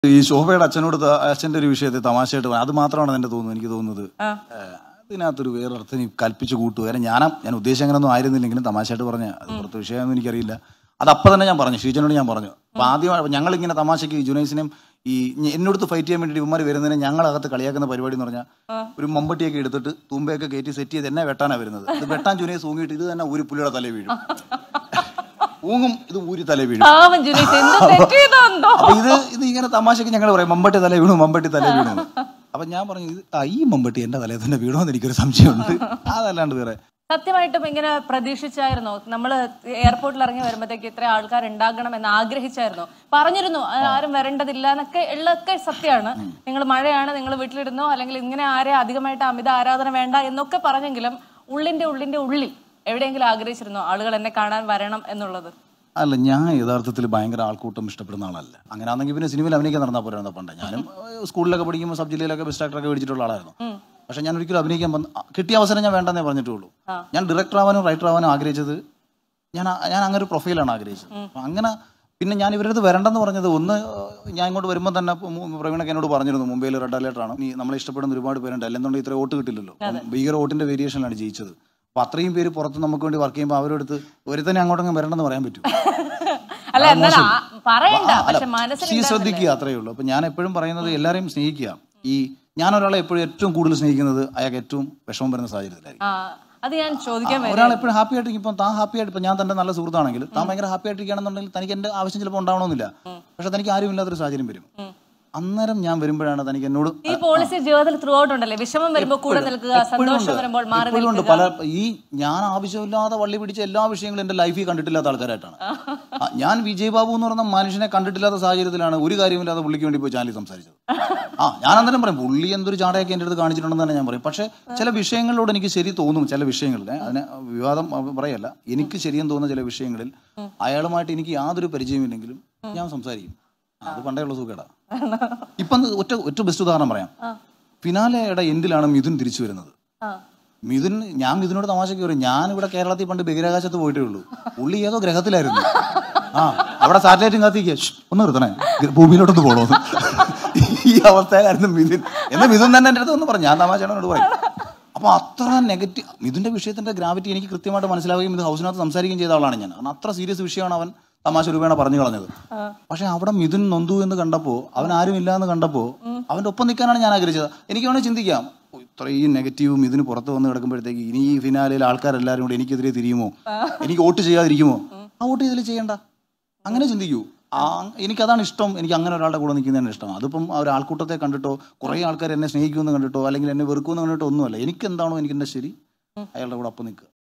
ഈ ശോഭയുടെ അച്ഛനോട് ത- അച്ഛന്റെ ഒരു വിഷയത്തെ തമാശയായിട്ട് പറയാം. അത് മാത്രമാണ് എന്റെ തോന്നുന്നത് എനിക്ക് തോന്നുന്നത് ഏഹ്, അതിനകത്തൊരു വേറെ അർത്ഥം നീ കൽപ്പിച്ച് കൂട്ടുക കാരണം ഞാൻ ഞാൻ ഉദ്ദേശം അങ്ങനെയൊന്നും ആയിരുന്നില്ലെങ്കിലും തമാശയായിട്ട് പറഞ്ഞ അത് പുറത്ത് വിഷയമൊന്നും എനിക്കറിയില്ല അത് അപ്പം തന്നെ ഞാൻ പറഞ്ഞു ഷീജനോട് ഞാൻ പറഞ്ഞു അപ്പൊ ആദ്യം ഞങ്ങൾ ഇങ്ങനെ തമാശയ്ക്ക് ജുനൈസിനെയും ഈ ഞ- എന്നോടത്ത് ഫൈറ്റ് ചെയ്യാൻ വേണ്ടി ഇവന്മാർ വരുന്നതിനെ ഞങ്ങളകത്ത് കളിയാക്കുന്ന പരിപാടി എന്ന് പറഞ്ഞാൽ ഒരു മമ്പട്ടിയൊക്കെ എടുത്തിട്ട് തുമ്പയൊക്കെ കയറ്റി സെറ്റ് ചെയ്ത് എന്നെ വെട്ടാനാണ് വരുന്നത് ഇത് വെട്ടാൻ ജുനൈസ് ഊങ്ങിയിട്ട് ഇത് തന്നെ ഒരു പുലിയുടെ തലേ വീഴും ഊങ്ങും ഇത് ഊരി തലേ വീഴും പാവം ജുനൈസ് എന്ത് തെറ്റ് ചെയ്തോ അപ്പൊ ഇത് ഇത് ഇങ്ങനെ തമാശക്ക് ഞങ്ങൾ പറയും മമ്പട്ടി തല വീണു മമ്പട്ടി തല വീണു എന്ന്. അപ്പൊ ഞാൻ പറഞ്ഞു ഇത് ആ, ഈ മമ്പട്ടി എന്റെ തലയിൽ തന്നെ വീണോന്ന് എനിക്കൊരു സംശയമുണ്ട് അതല്ലാണ്ട് വേറെ സത്യമായിട്ടും ഇങ്ങനെ പ്രതീക്ഷിച്ചായിരുന്നോ നമ്മൾ എയർപോർട്ടിൽ ഇറങ്ങി വരുമ്പോഴത്തേക്ക് ഇത്ര ആൾക്കാർ ഉണ്ടാകണം എന്ന് ആഗ്രഹിച്ചായിരുന്നോ പറഞ്ഞിരുന്നു "ആ, ആരും വരേണ്ടതില്ല എന്നൊക്കെ ഉള്ളതൊക്കെ സത്യമാണ് നിങ്ങൾ മഴയാണ് നിങ്ങൾ വീട്ടിലിരുന്നോ അല്ലെങ്കിൽ ഇങ്ങനെ ആരെ അധികമായിട്ട് അമിത ആരാധന വേണ്ട എന്നൊക്കെ പറഞ്ഞെങ്കിലും ഉള്ളിന്റെ ഉള്ളിന്റെ ഉള്ളിൽ എവിടെയെങ്കിലും ആഗ്രഹിച്ചിരുന്നോ ആളുകൾ എന്നെ കാണാൻ വരണം എന്നുള്ളത് അല്ല ഞാൻ യഥാർത്ഥത്തിൽ ഭയങ്കര ആൾക്കൂട്ടം ഇഷ്ടപ്പെടുന്ന ആളല്ല അങ്ങനെ ആണെങ്കിൽ പിന്നെ സിനിമയിൽ അഭിനയിക്കാൻ നടന്നാൽ പോരാ പണ്ട് ഞാനും ഏഹ്, സ്കൂളിലൊക്കെ പഠിക്കുമ്പോൾ സബ് ജില്ലയിലൊക്കെ ബെസ്റ്റ് ആക്ടറൊക്കെ മേടിച്ചിട്ടുള്ള ആളായിരുന്നു പക്ഷെ ഞാൻ ഒരിക്കലും അഭിനയിക്കാൻ വന്ന ആ, കിട്ടിയ അവസരം ഞാൻ വേണ്ടെന്നേ പറഞ്ഞിട്ടുള്ളൂ ഞാൻ ഡയറക്ടർ ആവാനും റൈറ്റർ ആവാനും ആഗ്രഹിച്ചത് ഞാൻ ആ- ഞാൻ അങ്ങനെ ഒരു പ്രൊഫൈലാണ് ആഗ്രഹിച്ചത് അപ്പൊ അങ്ങനെ പിന്നെ ഞാൻ ഇവരുടെ അടുത്ത് വരണ്ടെന്ന് പറഞ്ഞത് ഒന്ന് ഏഹ്, ഞാൻ ഇങ്ങോട്ട് വരുമ്പോൾ തന്നെ മു- പ്രവീണൊക്കെ എന്നോട് പറഞ്ഞിരുന്നു മുംബൈയിൽ റെഡ് അലേർട്ട് ആണ് നീ നമ്മളെ ഇഷ്ടപ്പെടുന്ന ഒരുപാട് പേരുണ്ട് അല്ലെന്നുണ്ടെങ്കിൽ ഇത്ര വോട്ട് കിട്ടില്ലല്ലോ അപ്പം ഭീകര വോട്ടിന്റെ വേരിയേഷനിലാണ് ജയിച്ചത് അപ്പൊ അത്രയും പേര് പുറത്ത് നമുക്ക് വേണ്ടി വർക്ക് ചെയ്യുമ്പോൾ അവരുടെ അടുത്ത് ഒരുത്തന്നെ അങ്ങോട്ടങ്ങ് വരണ്ടെന്ന് പറയാൻ പറ്റും അല്ല എന്നാൽ പറയണ്ട ആ, അല്ല, പക്ഷെ മനസ്സിൽ ഈ ശ്രദ്ധിക്കുക അത്രയേ ഉള്ളൂ അപ്പൊ ഞാൻ എപ്പോഴും പറയുന്നത് എല്ലാവരെയും സ്നേഹിക്കുക ഈ ഞാൻ ഒരാളെ എപ്പോഴും ഏറ്റവും കൂടുതൽ സ്നേഹിക്കുന്നത് അയാൾക്ക് ഏറ്റവും വിഷമം വരുന്ന സാഹചര്യത്തിലായിരിക്കും ആ അത് ഞാൻ ചോദിക്കാൻ വരും ഒരാൾ എപ്പോഴും ഹാപ്പി ആയിട്ട് ഇപ്പം താൻ ഹാപ്പി ആയിട്ട് ഇപ്പം ഞാൻ തന്റെ നല്ല സുഹൃത്താണെങ്കിൽ താൻ ഭയങ്കര ഹാപ്പി ആയിട്ടിരിക്കുകയാണെന്നുണ്ടെങ്കിൽ തനിക്ക് എന്റെ ആവശ്യം ചിലപ്പോൾ ഉണ്ടാവണമെന്നില്ല പക്ഷെ തനിക്ക് ആരും ഇല്ലാത്തൊരു സാഹചര്യം വരും അന്നേരം ഞാൻ വരുമ്പോഴാണ് തനിക്ക് എന്നോട് ഈ പോളിസി ജീവിതത്തിൽ ത്രൂ ഔട്ട് ഉണ്ടല്ലേ വിഷമം വരുമ്പോൾ കൂടെ നിൽക്കുക സന്തോഷം വരുമ്പോൾ മാറി എപ്പോഴും ഉണ്ട് നിൽക്കുക പല ഈ ഞാൻ ആവശ്യമില്ലാതെ വള്ളി പിടിച്ച എല്ലാ വിഷയങ്ങളും എന്റെ ലൈഫിൽ കണ്ടിട്ടില്ലാത്ത ആൾക്കാരായിട്ടാണ് ആ, ഞാൻ വിജയ് ബാബു എന്ന് പറയുന്ന മനുഷ്യനെ കണ്ടിട്ടില്ലാത്ത സാഹചര്യത്തിലാണ് ഒരു കാര്യമില്ലാതെ പുള്ളിക്ക് വേണ്ടി പോയി ചാനലിൽ സംസാരിച്ചത് ആ ഞാൻ അന്നേരം പറയും പുള്ളി എന്തൊരു ചാടയൊക്കെ എൻ്റെ അടുത്ത് കാണിച്ചിട്ടുണ്ടെന്ന് തന്നെ ഞാൻ പറയും പക്ഷേ ചില വിഷയങ്ങളിലൂടെ എനിക്ക് ശരി തോന്നും ചില വിഷയങ്ങളിൽ അതിനെ വിവാദം അഹ് പറയല്ല എനിക്ക് ശരിയെന്ന് തോന്നുന്ന ചില വിഷയങ്ങളിൽ അയാളുമായിട്ട് എനിക്ക് യാതൊരു പരിചയമില്ലെങ്കിലും ഞാൻ സംസാരിക്കും അത് പണ്ടേ ഉള്ള സുഖേടാ ഇപ്പം ഒറ്റ ഒറ്റ ബെസ്റ്റ് ഉദാഹരണം പറയാം ഫിനാലയുടെ എൻഡിലാണ് മിഥുൻ തിരിച്ചു വരുന്നത് ആ. മിഥുൻ ഞാൻ മിഥുനോട് തമാശക്ക് പറയും ഞാൻ ഇവിടെ കേരളത്തിൽ പണ്ട് ബഹിരാകാശത്ത് പോയിട്ടേ ഉള്ളൂ പുള്ളി ഏതോ ഗ്രഹത്തിലായിരുന്നു ആ അവിടെ സാറ്റലൈറ്റും കത്തിക്കുക "ശ്ശ്, ഒന്ന് നിർത്തണേ ഭൂമിയിലോട്ടൊന്ന് പോണോന്ന് ഈ അവസ്ഥയിലായിരുന്നു മിഥുൻ എന്ന് മിഥുൻ തന്നെ എൻ്റെ അടുത്ത് ഒന്ന് പറഞ്ഞു ഞാൻ തമാശയോട് പറയും അപ്പൊ അത്ര നെഗറ്റീവ് മിഥുന്റെ വിഷയത്തിന്റെ ഗ്രാവിറ്റി എനിക്ക് കൃത്യമായിട്ട് മനസ്സിലാവുകയും ഇത് ഹൗസിനകത്ത് സംസാരിക്കുകയും ചെയ്ത ആളാണ് ഞാൻ കാരണം അത്ര സീരിയസ് വിഷയമാണ് അവൻ തമാശ രൂപേണ പറഞ്ഞു കളഞ്ഞത് പക്ഷെ അവിടെ മിഥുൻ നൊന്തു എന്ന് കണ്ടപ്പോ അവൻ ആരും ഇല്ല എന്ന് കണ്ടപ്പോ അവന്റെ ഒപ്പം നിൽക്കാനാണ് ഞാൻ ആഗ്രഹിച്ചത് എനിക്ക് വേണമെങ്കിൽ ചിന്തിക്കാം ഓ, ഇത്രയും നെഗറ്റീവും ഇതിന് പുറത്ത് വന്ന് കിടക്കുമ്പോഴത്തേക്ക് ഇനി ഈ ഫിനാലയിൽ ആൾക്കാരെല്ലാവരും കൂടെ എനിക്കെതിരെ തിരിയുമോ എനിക്ക് വോട്ട് ചെയ്യാതിരിക്കുമോ ആ വോട്ട് ഇതിൽ ചെയ്യണ്ട അങ്ങനെ ചിന്തിക്കൂ ആ എനിക്കതാണ് ഇഷ്ടം എനിക്ക് അങ്ങനെ ഒരാളുടെ കൂടെ നിൽക്കുന്നതാണ് ഇഷ്ടം അതിപ്പം ആ ഒരു ആൾക്കൂട്ടത്തെ കണ്ടിട്ടോ കുറേ ആൾക്കാർ എന്നെ സ്നേഹിക്കുമെന്ന് കണ്ടിട്ടോ അല്ലെങ്കിൽ എന്നെ വെറുക്കുമെന്ന് കണ്ടിട്ടോ ഒന്നുമല്ല എനിക്ക് എന്താണോ എനിക്ക് എൻ്റെ ശരി അയാളുടെ കൂടെ അപ്പം നിൽക്കുക